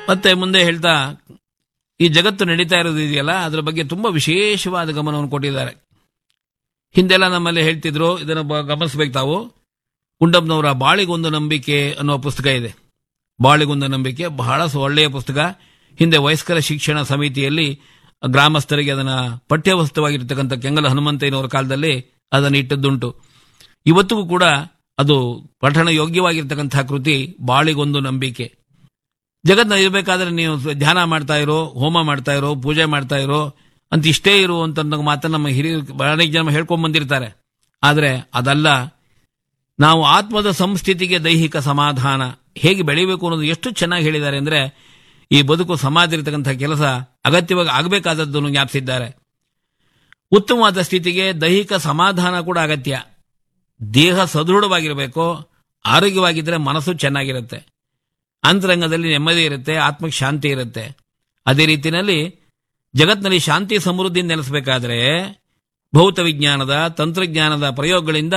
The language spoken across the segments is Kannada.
ಮತ್ತೆ ಮುಂದೆ ಹೇಳ್ತಾ ಈ ಜಗತ್ತು ನಡೀತಾ ಇರೋದು ಇದೆಯಲ್ಲ ಅದರ ಬಗ್ಗೆ ತುಂಬಾ ವಿಶೇಷವಾದ ಗಮನವನ್ನು ಕೊಟ್ಟಿದ್ದಾರೆ ಹಿಂದೆಲ್ಲ ನಮ್ಮಲ್ಲಿ ಹೇಳ್ತಿದ್ರು ಇದನ್ನು ಬ- ಗಮನಿಸ್ಬೇಕು ತಾವು ಕುಂಡಪ್ಪನವರ ಬಾಳಿಗೊಂದು ನಂಬಿಕೆ ಅನ್ನುವ ಪುಸ್ತಕ ಇದೆ ಬಾಳಿಗೊಂದು ನಂಬಿಕೆ ಬಹಳ ಸ- ಒಳ್ಳೆಯ ಪುಸ್ತಕ ಹಿಂದೆ ವಯಸ್ಕರ ಶಿಕ್ಷಣ ಸಮಿತಿಯಲ್ಲಿ ಗ್ರಾಮಸ್ಥರಿಗೆ ಅದನ್ನ ಪಠ್ಯವಸ್ತುವಾಗಿರ್ತಕ್ಕಂಥ ಕೆಂಗಲ ಹನುಮಂತಯ್ಯನವರ ಕಾಲದಲ್ಲಿ ಅದನ್ನು ಇಟ್ಟದ್ದುಂಟು ಇವತ್ತಿಗೂ ಕೂಡ ಅದು ಪಠಣ ಯೋಗ್ಯವಾಗಿರ್ತಕ್ಕಂಥ ಕೃತಿ ಬಾಳಿಗೊಂದು ನಂಬಿಕೆ ಜಗತ್ನ ಇರಬೇಕಾದ್ರೆ ನೀವು ಧ್ಯಾನ ಮಾಡ್ತಾ ಇರೋ ಹೋಮ ಮಾಡ್ತಾ ಇರೋ ಪೂಜೆ ಮಾಡ್ತಾ ಇರೋ ಅಂತ ಇಷ್ಟೇ ಇರು ಅಂತ ಅನ್ನೋ ಮಾತನ್ನ ನಮ್ಮ ಹಿರಿಯರು ಅನೇಕ ಜನ ಹೇಳ್ಕೊಂಡ್ ಬಂದಿರ್ತಾರೆ ಆದ್ರೆ ಅದಲ್ಲ ನಾವು ಆತ್ಮದ ಸಂಸ್ಥಿತಿಗೆ ದೈಹಿಕ ಸಮಾಧಾನ ಹೇಗೆ ಬೆಳಿಬೇಕು ಅನ್ನೋದು ಎಷ್ಟು ಚೆನ್ನಾಗಿ ಹೇಳಿದ್ದಾರೆ ಅಂದ್ರೆ ಈ ಬದುಕು ಸಮಾಜ ಇರತಕ್ಕಂಥ ಕೆಲಸ ಅಗತ್ಯವಾಗಿ ಆಗಬೇಕಾದದ್ದನ್ನು ಜ್ಞಾಪಿಸಿದ್ದಾರೆ ಉತ್ತಮವಾದ ಸ್ಥಿತಿಗೆ ದೈಹಿಕ ಸಮಾಧಾನ ಕೂಡ ಅಗತ್ಯ ದೇಹ ಸದೃಢವಾಗಿರಬೇಕು ಆರೋಗ್ಯವಾಗಿದ್ದರೆ ಮನಸ್ಸು ಚೆನ್ನಾಗಿರುತ್ತೆ ಅಂತರಂಗದಲ್ಲಿ ನೆಮ್ಮದಿ ಇರುತ್ತೆ ಆತ್ಮಕ್ಕೆ ಶಾಂತಿ ಇರುತ್ತೆ ಅದೇ ರೀತಿಯಲ್ಲಿ ಜಗತ್ತಿನಲ್ಲಿ ಶಾಂತಿ ಸಮೃದ್ಧಿ ನೆಲೆಸಬೇಕಾದ್ರೆ ಭೌತ ವಿಜ್ಞಾನದ ತಂತ್ರಜ್ಞಾನದ ಪ್ರಯೋಗಗಳಿಂದ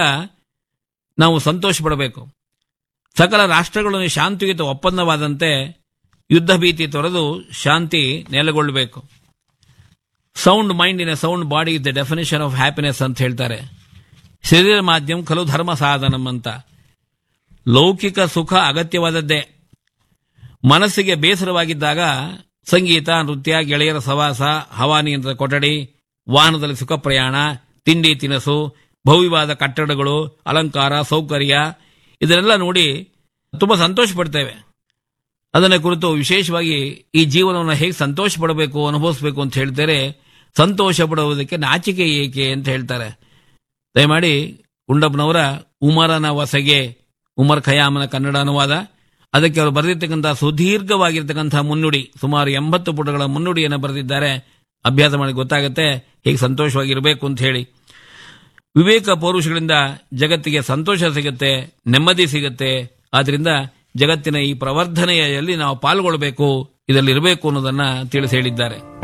ನಾವು ಸಂತೋಷ ಪಡಬೇಕು ಸಕಲ ರಾಷ್ಟ್ರಗಳನ್ನು ಶಾಂತಿಯುತ ಒಪ್ಪಂದವಾದಂತೆ ಯುದ್ಧ ಭೀತಿ ತೊರೆದು ಶಾಂತಿ ನೆಲೆಗೊಳ್ಳಬೇಕು sound mind in a sound body is the definition of happiness ಅಂತ ಹೇಳ್ತಾರೆ ಶರೀರ ಮಾಧ್ಯಮ ಖಲು ಧರ್ಮ ಸಾಧನಂ ಅಂತ ಲೌಕಿಕ ಸುಖ ಅಗತ್ಯವಾದದ್ದೇ ಮನಸ್ಸಿಗೆ ಬೇಸರವಾಗಿದ್ದಾಗ ಸಂಗೀತ ನೃತ್ಯ ಗೆಳೆಯರ ಸವಾಸ ಹವಾನಿಯಂತ್ರದ ಕೊಠಡಿ ವಾಹನದಲ್ಲಿ ಸುಖ ಪ್ರಯಾಣ ತಿಂಡಿ ತಿನಸು ಭವ್ಯವಾದ ಕಟ್ಟಡಗಳು ಅಲಂಕಾರ ಸೌಕರ್ಯ ಇದನ್ನೆಲ್ಲ ನೋಡಿ ತುಂಬಾ ಸಂತೋಷ ಪಡ್ತೇವೆ ಅದನ್ನ ಕುರಿತು ವಿಶೇಷವಾಗಿ ಈ ಜೀವನವನ್ನು ಹೇಗೆ ಸಂತೋಷ ಪಡಬೇಕು ಅನುಭವಿಸಬೇಕು ಅಂತ ಹೇಳ್ತಾರೆ ಸಂತೋಷ ಪಡುವುದಕ್ಕೆ ನಾಚಿಕೆ ಏಕೆ ಅಂತ ಹೇಳ್ತಾರೆ ದಯಮಾಡಿ ಗುಂಡಪ್ಪನವರ ಉಮರನ ವಸಗೆ ಉಮರ್ ಖಯಾಮನ ಕನ್ನಡ ಅನುವಾದ ಅದಕ್ಕೆ ಅವರು ಬರೆದಿರ್ತಕ್ಕಂಥ ಸುದೀರ್ಘವಾಗಿರ್ತಕ್ಕಂಥ ಮುನ್ನುಡಿ ಸುಮಾರು ಎಂಬತ್ತು ಪುಟಗಳ ಮುನ್ನುಡಿಯನ್ನು ಬರೆದಿದ್ದಾರೆ ಅಭ್ಯಾಸ ಮಾಡಿ ಗೊತ್ತಾಗುತ್ತೆ ಹೇಗೆ ಸಂತೋಷವಾಗಿರಬೇಕು ಅಂತ ಹೇಳಿ ವಿವೇಕ ಪೌರುಷಗಳಿಂದ ಜಗತ್ತಿಗೆ ಸಂತೋಷ ಸಿಗುತ್ತೆ ನೆಮ್ಮದಿ ಸಿಗುತ್ತೆ ಆದ್ರಿಂದ ಜಗತ್ತಿನ ಈ ಪ್ರವರ್ಧನೆಯಲ್ಲಿ ನಾವು ಪಾಲ್ಗೊಳ್ಳಬೇಕು ಇದರಲ್ಲಿ ಇರಬೇಕು ಅನ್ನೋದನ್ನ ತಿಳಿಸಿ ಹೇಳಿದ್ದಾರೆ